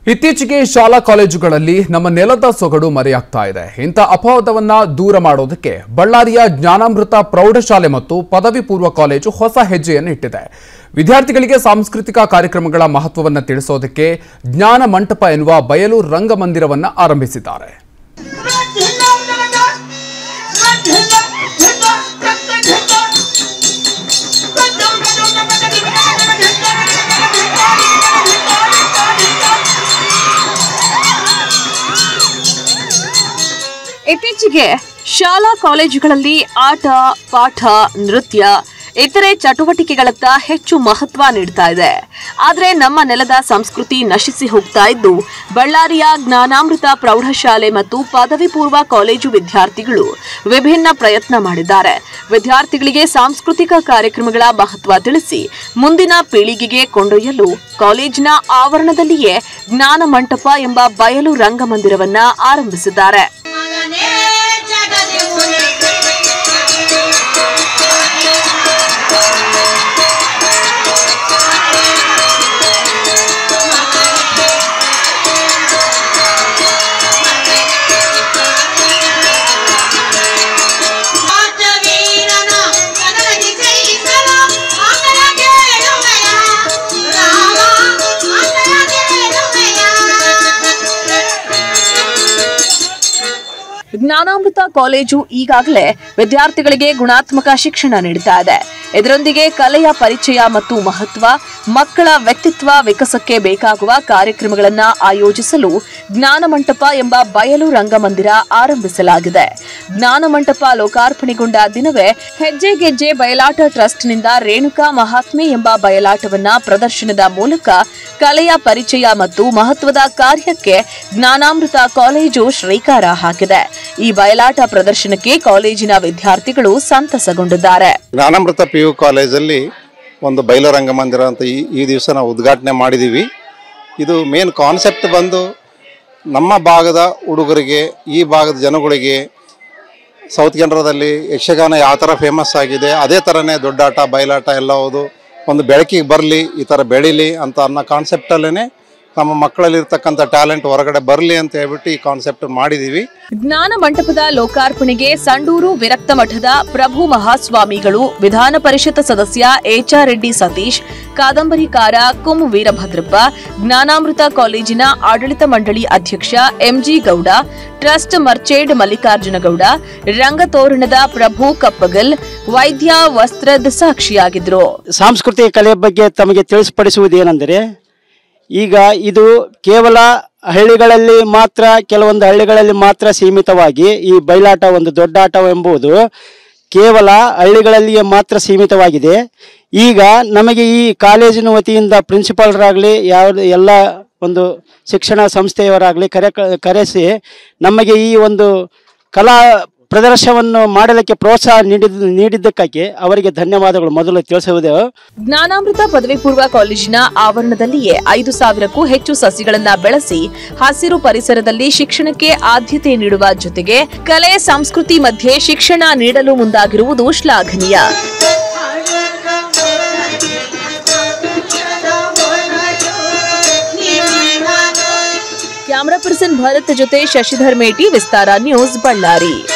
ಇತ್ತೀಚೆಗೆ ಶಾಲಾ ಕಾಲೇಜುಗಳಲ್ಲಿ ನಮ್ಮ ನೆಲದ ಸೊಗಡು ಮರೆಯಾಗ್ತಾ ಇದೆ ಇಂಥ ಅಪವಾದವನ್ನ ದೂರ ಮಾಡೋದಕ್ಕೆ ಬಳ್ಳಾರಿಯ ಜ್ಞಾನಾಮೃತ ಪ್ರೌಢಶಾಲೆ ಮತ್ತು ಪದವಿ ಪೂರ್ವ ಕಾಲೇಜು ಹೊಸ ಹೆಜ್ಜೆಯನ್ನು ಇಟ್ಟಿದೆ ವಿದ್ಯಾರ್ಥಿಗಳಿಗೆ ಸಾಂಸ್ಕೃತಿಕ ಕಾರ್ಯಕ್ರಮಗಳ ಮಹತ್ವವನ್ನು ತಿಳಿಸೋದಕ್ಕೆ ಜ್ಞಾನ ಮಂಟಪ ಎನ್ನುವ ಬಯಲು ರಂಗಮಂದಿರವನ್ನ ಆರಂಭಿಸಿದ್ದಾರೆ ಇತ್ತೀಚೆಗೆ ಶಾಲಾ ಕಾಲೇಜುಗಳಲ್ಲಿ ಆಟ ಪಾಠ ನೃತ್ಯ ಇತರೆ ಚಟುವಟಿಕೆಗಳತ್ತ ಹೆಚ್ಚು ಮಹತ್ವ ನೀಡ್ತಾ ಇದೆ ಆದ್ರೆ ನಮ್ಮ ನೆಲದ ಸಂಸ್ಕೃತಿ ನಶಿಸಿ ಹೋಗ್ತಾ ಇದ್ದು ಬಳ್ಳಾರಿಯ ಜ್ಞಾನಾಮೃತ ಪ್ರೌಢಶಾಲೆ ಮತ್ತು ಪದವಿ ಪೂರ್ವ ಕಾಲೇಜು ವಿದ್ಯಾರ್ಥಿಗಳು ವಿಭಿನ್ನ ಪ್ರಯತ್ನ ಮಾಡಿದ್ದಾರೆ ವಿದ್ಯಾರ್ಥಿಗಳಿಗೆ ಸಾಂಸ್ಕೃತಿಕ ಕಾರ್ಯಕ್ರಮಗಳ ಮಹತ್ವ ತಿಳಿಸಿ ಮುಂದಿನ ಪೀಳಿಗೆಗೆ ಕೊಂಡೊಯ್ಯಲು ಕಾಲೇಜಿನ ಆವರಣದಲ್ಲಿಯೇ ಜ್ಞಾನ ಮಂಟಪ ಎಂಬ ಬಯಲು ರಂಗಮಂದಿರವನ್ನ ಆರಂಭಿಸಿದ್ದಾರೆ ಮಗನೇ ಜಗದಿ ಮುನಿ ಆಟವೀರನ ಕದಲಗಿ ಜಯಿಸಲು ಆತನ ಕೇಳುವೆಯ ರಾಮ ಆತನ ಕೇಳುವೆಯ ಜ್ಞಾನಾಮೃತ ಕಾಲೇಜು ಈಗಾಗಲೇ ವಿದ್ಯಾರ್ಥಿಗಳಿಗೆ ಗುಣಾತ್ಮಕ ಶಿಕ್ಷಣ ನೀಡುತ್ತಾ ಇದೆ ಇದರೊಂದಿಗೆ ಕಲೆಯ ಪರಿಚಯ ಮತ್ತು ಮಹತ್ವ ಮಕ್ಕಳ ವ್ಯಕ್ತಿತ್ವ ವಿಕಾಸಕ್ಕೆ ಬೇಕಾಗುವ ಕಾರ್ಯಕ್ರಮಗಳನ್ನ ಆಯೋಜಿಸಲು ಜ್ಞಾನ ಮಂಟಪ ಎಂಬ ಬಯಲು ರಂಗಮಂದಿರ ಆರಂಭಿಸಲಾಗಿದೆ ಜ್ಞಾನ ಮಂಟಪ ಲೋಕಾರ್ಪಣೆಗೊಂಡ ದಿನವೇ ಹೆಜ್ಜೆ ಗೆಜ್ಜೆ ಬಯಲಾಟ ಟ್ರಸ್ಟ್ನಿಂದ ರೇಣುಕಾ ಮಹಾತ್ಮೆ ಎಂಬ ಬಯಲಾಟವನ್ನ ಪ್ರದರ್ಶನದ ಮೂಲಕ ಕಲೆಯ ಪರಿಚಯ ಮತ್ತು ಮಹತ್ವದ ಕಾರ್ಯಕ್ಕೆ ಜ್ಞಾನಾಮೃತ ಕಾಲೇಜು ಶ್ರೀಕಾರ ಹಾಕಿದೆ ಈ ಬಯಲಾಟ ಪ್ರದರ್ಶನಕ್ಕೆ ಕಾಲೇಜಿನ ವಿದ್ಯಾರ್ಥಿಗಳು ಸಂತಸಗೊಂಡಿದ್ದಾರೆ ಜ್ಞಾನಾಮೃತ ಪಿ ಯು ಕಾಲೇಜಲ್ಲಿ ಒಂದು ಬಯಲು ರಂಗಮಂದಿರ ಅಂತ ಈ ಈ ದಿವಸ ನಾವು ಉದ್ಘಾಟನೆ ಮಾಡಿದ್ದೀವಿ ಇದು ಮೇನ್ ಕಾನ್ಸೆಪ್ಟ್ ಬಂದು ನಮ್ಮ ಭಾಗದ ಹುಡುಗರಿಗೆ ಈ ಭಾಗದ ಜನಗಳಿಗೆ ಸೌತ್ ಕೆನರಾದಲ್ಲಿ ಯಕ್ಷಗಾನ ಯಾವ ಥರ ಫೇಮಸ್ ಆಗಿದೆ ಅದೇ ಥರನೇ ದೊಡ್ಡಾಟ ಬಯಲಾಟ ಎಲ್ಲ ಹೌದು ಒಂದು ಬೆಳಕಿಗೆ ಬರಲಿ ಈ ಥರ ಬೆಳೀಲಿ ಅಂತ ಅನ್ನೋ ಕಾನ್ಸೆಪ್ಟಲ್ಲೇ ನಮ್ಮ ಮಕ್ಕಳಲ್ಲಿರ್ತಕ್ಕಂಥ ಟ್ಯಾಲೆಂಟ್ ಹೊರಗಡೆ ಬರಲಿ ಅಂತ ಹೇಳ್ಬಿಟ್ಟು ಈ ಕಾನ್ಸೆಪ್ಟ್ ಮಾಡಿದ್ದೀವಿ ಜ್ಞಾನ ಮಂಟಪದ ಲೋಕಾರ್ಪಣೆಗೆ ಸಂಡೂರು ವಿರಕ್ತ ಮಠದ ಪ್ರಭು ಮಹಾಸ್ವಾಮಿಗಳು ವಿಧಾನ ಪರಿಷತ್ ಸದಸ್ಯ ಎಚ್ಆರ್ ರೆಡ್ಡಿ ಸತೀಶ್ ಕಾದಂಬರಿಕಾರ ಕುಂ ವೀರಭದ್ರಪ್ಪ ಜ್ಞಾನಾಮೃತ ಕಾಲೇಜಿನ ಆಡಳಿತ ಮಂಡಳಿ ಅಧ್ಯಕ್ಷ ಎಂಜಿ ಗೌಡ ಟ್ರಸ್ಟ್ ಮರ್ಚೇಡ್ ಮಲ್ಲಿಕಾರ್ಜುನಗೌಡ ರಂಗತೋರಣದ ಪ್ರಭು ಕಪ್ಪಗಲ್ ವೈದ್ಯ ವಸ್ತ್ರದ ಸಾಕ್ಷಿಯಾಗಿದ್ರು ಸಾಂಸ್ಕೃತಿಕ ಕಲೆ ಬಗ್ಗೆ ತಮಗೆ ತಿಳಿಸ್ಪಡಿಸುವುದೇನೆಂದರೆ ಈಗ ಇದು ಕೇವಲ ಹಳ್ಳಿಗಳಲ್ಲಿ ಮಾತ್ರ ಕೆಲವೊಂದು ಹಳ್ಳಿಗಳಲ್ಲಿ ಮಾತ್ರ ಸೀಮಿತವಾಗಿ ಈ ಬಯಲಾಟ ಒಂದು ದೊಡ್ಡಾಟ ಎಂಬುದು ಕೇವಲ ಹಳ್ಳಿಗಳಲ್ಲಿಯೇ ಮಾತ್ರ ಸೀಮಿತವಾಗಿದೆ ಈಗ ನಮಗೆ ಈ ಕಾಲೇಜಿನ ವತಿಯಿಂದ ಪ್ರಿನ್ಸಿಪಾಲ್ರಾಗಲಿ ಯಾವ ಎಲ್ಲ ಒಂದು ಶಿಕ್ಷಣ ಸಂಸ್ಥೆಯವರಾಗಲಿ ಕರೆ ಕರೆಸಿ ನಮಗೆ ಈ ಒಂದು ಕಲಾ ಪ್ರದರ್ಶನವನ್ನು ಮಾಡಲಿಕ್ಕೆ ಪ್ರೋತ್ಸಾಹ ನೀಡಿದ ನೀಡಿದ್ದಕ್ಕಾಗಿ ಅವರಿಗೆ ಧನ್ಯವಾದಗಳು ಮೊದಲು ತಿಳಿಸುವುದು ಜ್ಞಾನಾಮೃತ ಪದವಿ ಪೂರ್ವ ಕಾಲೇಜಿನ ಆವರಣದಲ್ಲಿಯೇ ಐದು ಸಾವಿರಕ್ಕೂ ಹೆಚ್ಚು ಸಸಿಗಳನ್ನ ಬೆಳೆಸಿ ಹಸಿರು ಪರಿಸರದಲ್ಲಿ ಶಿಕ್ಷಣಕ್ಕೆ ಆದ್ಯತೆ ನೀಡುವ ಜೊತೆಗೆ ಕಲೆ ಸಂಸ್ಕೃತಿ ಮಧ್ಯೆ ಶಿಕ್ಷಣ ನೀಡಲು ಮುಂದಾಗಿರುವುದು ಶ್ಲಾಘನೀಯ ಕ್ಯಾಮರಾ ಪರ್ಸನ್ ಭರತ್ ಜೊತೆ ಶಶಿಧರ್ ಮೇಟಿ ವಿಸ್ತಾರ ನ್ಯೂಸ್ ಬಳ್ಳಾರಿ